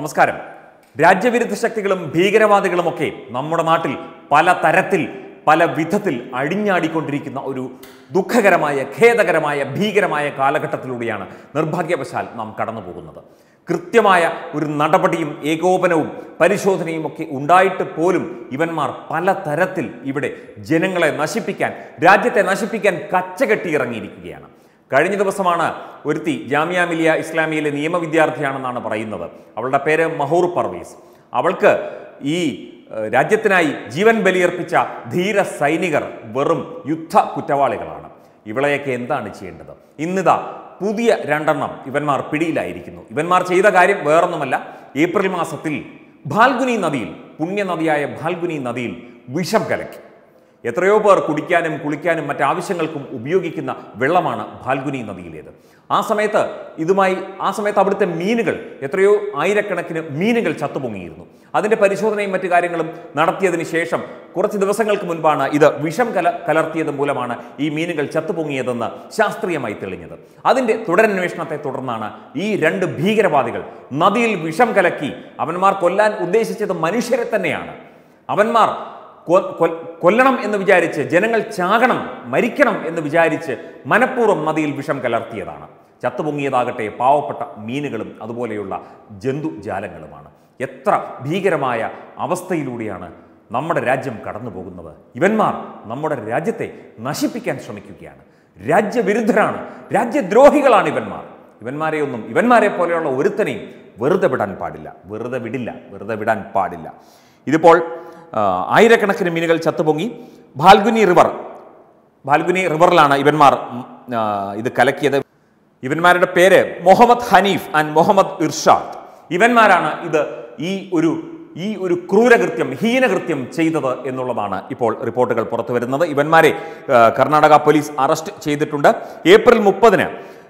നമസ്കാരം രാജ്യവിരുദ്ധ ശക്തികളും ഭീകരവാദികളുമൊക്കെ നമ്മുടെ നാട്ടിൽ പല തരത്തിൽ പല വിധത്തിൽ അഴിഞ്ഞാടിക്കൊണ്ടിരിക്കുന്ന ഒരു ദുഃഖകരമായ ഖേദകരമായ ഭീകരമായ കാലഘട്ടത്തിലൂടെയാണ് നിർഭാഗ്യവശാൽ നാം കടന്നു പോകുന്നത് കൃത്യമായ ഒരു നടപടിയും ഏകോപനവും പരിശോധനയും ഒക്കെ ഉണ്ടായിട്ട് പോലും ഇവന്മാർ പല തരത്തിൽ ഇവിടെ ജനങ്ങളെ നശിപ്പിക്കാൻ രാജ്യത്തെ നശിപ്പിക്കാൻ കച്ചകെട്ടി ഇറങ്ങിയിരിക്കുകയാണ് കഴിഞ്ഞ ദിവസമാണ് ഒരുത്തി ജാമിയ മിലിയ ഇസ്ലാമിയിലെ നിയമ വിദ്യാർത്ഥിയാണെന്നാണ് പറയുന്നത് അവളുടെ പേര് മഹൂർ പർവീസ് അവൾക്ക് ഈ ഏഹ്, രാജ്യത്തിനായി ജീവൻ ബലിയർപ്പിച്ച ധീര സൈനികർ വെറും യുദ്ധ കുറ്റവാളികളാണ് ഇവളെയൊക്കെ എന്താണ് ചെയ്യേണ്ടത് ഇന്നിതാ പുതിയ രണ്ടെണ്ണം ഇവന്മാർ പിടിയിലായിരിക്കുന്നു ഇവന്മാർ ചെയ്ത കാര്യം വേറൊന്നുമല്ല ഏപ്രിൽ മാസത്തിൽ ഭാൽഗുനി നദിയിൽ പുണ്യനദിയായ ഭാൽഗുനി നദിയിൽ വിഷം കലക്കി എത്രയോ പേർ കുടിക്കാനും കുളിക്കാനും മറ്റാവശ്യങ്ങൾക്കും ഉപയോഗിക്കുന്ന വെള്ളമാണ് ഭാൽഗുനി നദിയിലേത് ആ സമയത്ത് ഇതുമായി ആ സമയത്ത് അവിടുത്തെ മീനുകൾ എത്രയോ ആയിരക്കണക്കിന് മീനുകൾ ചത്തുപൊങ്ങിയിരുന്നു അതിന്റെ പരിശോധനയും മറ്റു കാര്യങ്ങളും നടത്തിയതിന് ശേഷം കുറച്ച് ദിവസങ്ങൾക്ക് മുൻപാണ് ഇത് വിഷം കല കലർത്തിയത് മൂലമാണ് ഈ മീനുകൾ ചത്തുപൊങ്ങിയതെന്ന് ശാസ്ത്രീയമായി തെളിഞ്ഞത് അതിന്റെ തുടരന്വേഷണത്തെ തുടർന്നാണ് ഈ രണ്ട് ഭീകരവാദികൾ നദിയിൽ വിഷം കലക്കി അവന്മാർ കൊല്ലാൻ ഉദ്ദേശിച്ചത് മനുഷ്യരെ തന്നെയാണ് അവന്മാർ കൊ- കൊ- കൊല്ലണം എന്ന് വിചാരിച്ച് ജനങ്ങൾ ചാകണം മരിക്കണം എന്ന് വിചാരിച്ച് മനഃപൂർവ്വം നദിയിൽ വിഷം കലർത്തിയതാണ് ചത്തുപൊങ്ങിയതാകട്ടെ പാവപ്പെട്ട മീനുകളും അതുപോലെയുള്ള ജന്തുജാലങ്ങളുമാണ് എത്ര ഭീകരമായ അവസ്ഥയിലൂടെയാണ് നമ്മുടെ രാജ്യം കടന്നു പോകുന്നത് ഇവന്മാർ നമ്മുടെ രാജ്യത്തെ നശിപ്പിക്കാൻ ശ്രമിക്കുകയാണ് രാജ്യവിരുദ്ധരാണ് രാജ്യദ്രോഹികളാണ് ഇവന്മാർ ഇവന്മാരെ ഒന്നും ഇവന്മാരെ പോലെയുള്ള ഒരുത്തനെയും വെറുതെ വിടാൻ പാടില്ല വെറുതെ വിടില്ല വെറുതെ വിടാൻ പാടില്ല ഇതിപ്പോൾ ആ, ആയിരക്കണക്കിന് മീനുകൾ ചത്തുപൊങ്ങി ഭാൽഗുനി റിവർ ഭാൽഗുനി റിവറിലാണ് ഇവന്മാർ ഉം, ആ, ഇത് കലക്കിയത് ഇവന്മാരുടെ പേര് മുഹമ്മദ് ഹനീഫ് ആൻഡ് മുഹമ്മദ് ഇർഷാദ് ഇവന്മാരാണ് ഇത് ഈ ഒരു ഈ ഒരു ക്രൂരകൃത്യം ഹീനകൃത്യം ചെയ്തത് എന്നുള്ളതാണ് ഇപ്പോൾ റിപ്പോർട്ടുകൾ പുറത്തു വരുന്നത് ഇവന്മാരെ ആ, കർണാടക പോലീസ് അറസ്റ്റ് ചെയ്തിട്ടുണ്ട് ഏപ്രിൽ മുപ്പതിന്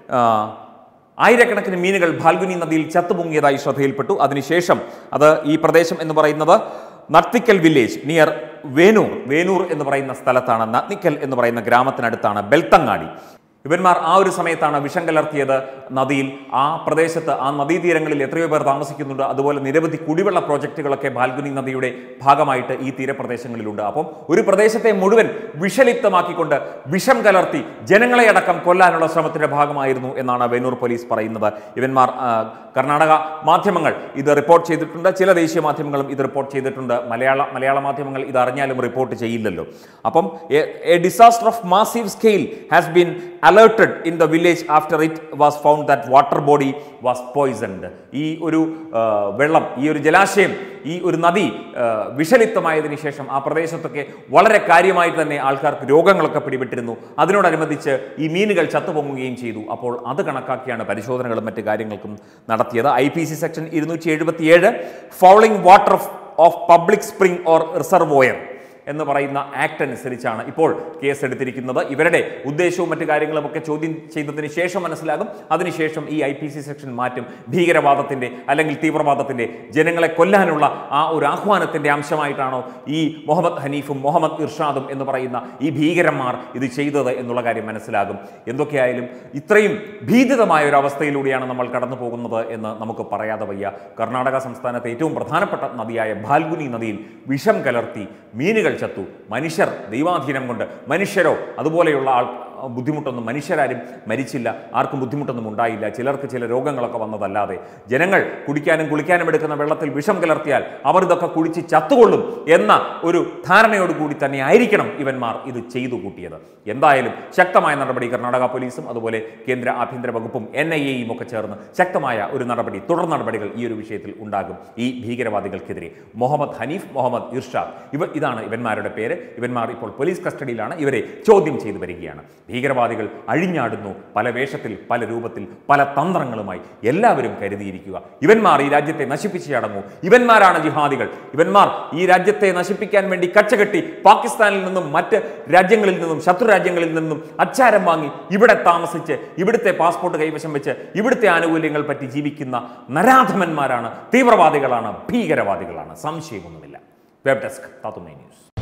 ആയിരക്കണക്കിന് മീനുകൾ ഭാൽഗുനി നദിയിൽ ചത്തുപൊങ്ങിയതായി ശ്രദ്ധയിൽപ്പെട്ടു അതിനുശേഷം അത് ഈ പ്രദേശം എന്ന് പറയുന്നത് നത്തിക്കൽ വില്ലേജ് നിയർ വേനൂർ വേനൂർ എന്ന് പറയുന്ന സ്ഥലത്താണ് നത്തിക്കൽ എന്ന് പറയുന്ന ഗ്രാമത്തിനടുത്താണ് ബെൽത്തങ്ങാടി ഇവന്മാർ ആ ഒരു സമയത്താണ് വിഷം കലർത്തിയത് നദിയിൽ ആ പ്രദേശത്ത് ആ നദീതീരങ്ങളിൽ എത്രയോ പേർ താമസിക്കുന്നുണ്ട് അതുപോലെ നിരവധി കുടിവെള്ള പ്രോജക്റ്റുകളൊക്കെ ഭാൽഗുനി നദിയുടെ ഭാഗമായിട്ട് ഈ തീരപ്രദേശങ്ങളിലുണ്ട് അപ്പം ഒരു പ്രദേശത്തെ മുഴുവൻ വിഷലിപ്തമാക്കിക്കൊണ്ട് വിഷം കലർത്തി ജനങ്ങളെ അടക്കം കൊല്ലാനുള്ള ശ്രമത്തിന്റെ ഭാഗമായിരുന്നു എന്നാണ് വെന്നൂർ പോലീസ് പറയുന്നത് ഇവന്മാർ ആ, കർണാടക മാധ്യമങ്ങൾ ഇത് റിപ്പോർട്ട് ചെയ്തിട്ടുണ്ട് ചില ദേശീയ മാധ്യമങ്ങളും ഇത് റിപ്പോർട്ട് ചെയ്തിട്ടുണ്ട് മലയാള മലയാള മാധ്യമങ്ങൾ ഇത് അറിഞ്ഞാലും റിപ്പോർട്ട് ചെയ്യില്ലല്ലോ അപ്പം a disaster of massive scale has been alerted in the village after it was found that water body was poisoned ഈ ഒരു ആ, വെള്ളം ഈ ഒരു ജലാശയം ഈ ഒരു നദി ആ, വിഷലിപ്തമായതിനു ശേഷം ആ പ്രദേശത്തൊക്കെ വളരെ കാര്യമായിട്ട് തന്നെ ആൾക്കാർക്ക് രോഗങ്ങളൊക്കെ പിടിപെട്ടിരുന്നു അതിനോടനുബന്ധിച്ച് ഈ മീനുകൾ ചത്തുപൊങ്ങുകയും ചെയ്തു അപ്പോൾ അത് കണക്കാക്കിയാണ് പരിശോധനകളും മറ്റു കാര്യങ്ങൾക്കും നടത്തിയത് ഐ പി സി സെക്ഷൻ ഇരുന്നൂറ്റി എഴുപത്തിയേഴ് fouling water of public spring or reservoir എന്ന് പറയുന്ന ആക്ട് അനുസരിച്ചാണ് ഇപ്പോൾ കേസ് എടുത്തിരിക്കുന്നത് ഇവരുടെ ഉദ്ദേശവും മറ്റു കാര്യങ്ങളും ഒക്കെ ചോദ്യം ചെയ്തതിന് ശേഷം മനസ്സിലാകും അതിനുശേഷം ഈ ഐ പി സി സെക്ഷൻ മാറ്റും ഭീകരവാദത്തിന്റെ അല്ലെങ്കിൽ തീവ്രവാദത്തിന്റെ ജനങ്ങളെ കൊല്ലാനുള്ള ആ ഒരു ആഹ്വാനത്തിന്റെ അംശമായിട്ടാണോ ഈ മുഹമ്മദ് ഹനീഫും മുഹമ്മദ് ഇർഷാദും എന്ന് പറയുന്ന ഈ ഭീകരന്മാർ ഇത് ചെയ്തത് എന്നുള്ള കാര്യം മനസ്സിലാകും എന്തൊക്കെയായാലും ഇത്രയും ഭീതിതമായ ഒരു അവസ്ഥയിലൂടെയാണ് നമ്മൾ കടന്നു പോകുന്നത് എന്ന് നമുക്ക് പറയാതെ വയ്യ കർണാടക സംസ്ഥാനത്തെ ഏറ്റവും പ്രധാനപ്പെട്ട നദിയായ ഭാൽഗുനി നദിയിൽ വിഷം കലർത്തി മീനുകൾ ചത്തു മനുഷ്യർ ദൈവാധീനം കൊണ്ട് മനുഷ്യരോ അതുപോലെയുള്ള ആൾ ബുദ്ധിമുട്ടൊന്നും മനുഷ്യരാരും മരിച്ചില്ല ആർക്കും ബുദ്ധിമുട്ടൊന്നും ഉണ്ടായില്ല ചിലർക്ക് ചില രോഗങ്ങളൊക്കെ വന്നതല്ലാതെ ജനങ്ങൾ കുടിക്കാനും കുളിക്കാനും എടുക്കുന്ന വെള്ളത്തിൽ വിഷം കലർത്തിയാൽ അവർ ഇതൊക്കെ കുടിച്ച് ചത്തുകൊള്ളും എന്ന ഒരു ധാരണയോടുകൂടി തന്നെ ആയിരിക്കണം ഇവന്മാർ ഇത് ചെയ്തു കൂട്ടിയത് എന്തായാലും ശക്തമായ നടപടി കർണാടക പോലീസും അതുപോലെ കേന്ദ്ര ആഭ്യന്തര വകുപ്പും എൻ ഐ എയും ഒക്കെ ചേർന്ന് ശക്തമായ ഒരു നടപടി തുടർ നടപടികൾ ഈ ഒരു വിഷയത്തിൽ ഉണ്ടാകും ഈ ഭീകരവാദികൾക്കെതിരെ മുഹമ്മദ് ഹനീഫ് മുഹമ്മദ് ഇർഷാദ് ഇവ ഇതാണ് ഇവന്മാരുടെ പേര് ഇവന്മാർ ഇപ്പോൾ പോലീസ് കസ്റ്റഡിയിലാണ് ഇവരെ ചോദ്യം ചെയ്തു വരികയാണ് ഭീകരവാദികൾ അഴിഞ്ഞാടുന്നു പല വേഷത്തിൽ പല രൂപത്തിൽ പല തന്ത്രങ്ങളുമായി എല്ലാവരും കരുതിയിരിക്കുക ഇവന്മാർ ഈ രാജ്യത്തെ നശിപ്പിച്ച് ചടങ്ങൂ ഇവന്മാരാണ് ജിഹാദികൾ ഇവന്മാർ ഈ രാജ്യത്തെ നശിപ്പിക്കാൻ വേണ്ടി കച്ചകെട്ടി പാകിസ്ഥാനിൽ നിന്നും മറ്റ് രാജ്യങ്ങളിൽ നിന്നും ശത്രു രാജ്യങ്ങളിൽ നിന്നും അച്ചാരം വാങ്ങി ഇവിടെ താമസിച്ച് ഇവിടുത്തെ പാസ്പോർട്ട് കൈവശം വെച്ച് ഇവിടുത്തെ ആനുകൂല്യങ്ങൾ പറ്റി ജീവിക്കുന്ന നരാധമന്മാരാണ് തീവ്രവാദികളാണ് ഭീകരവാദികളാണ് സംശയമൊന്നുമില്ല വെബ് ഡെസ്ക് താത്തുമൈ ന്യൂസ്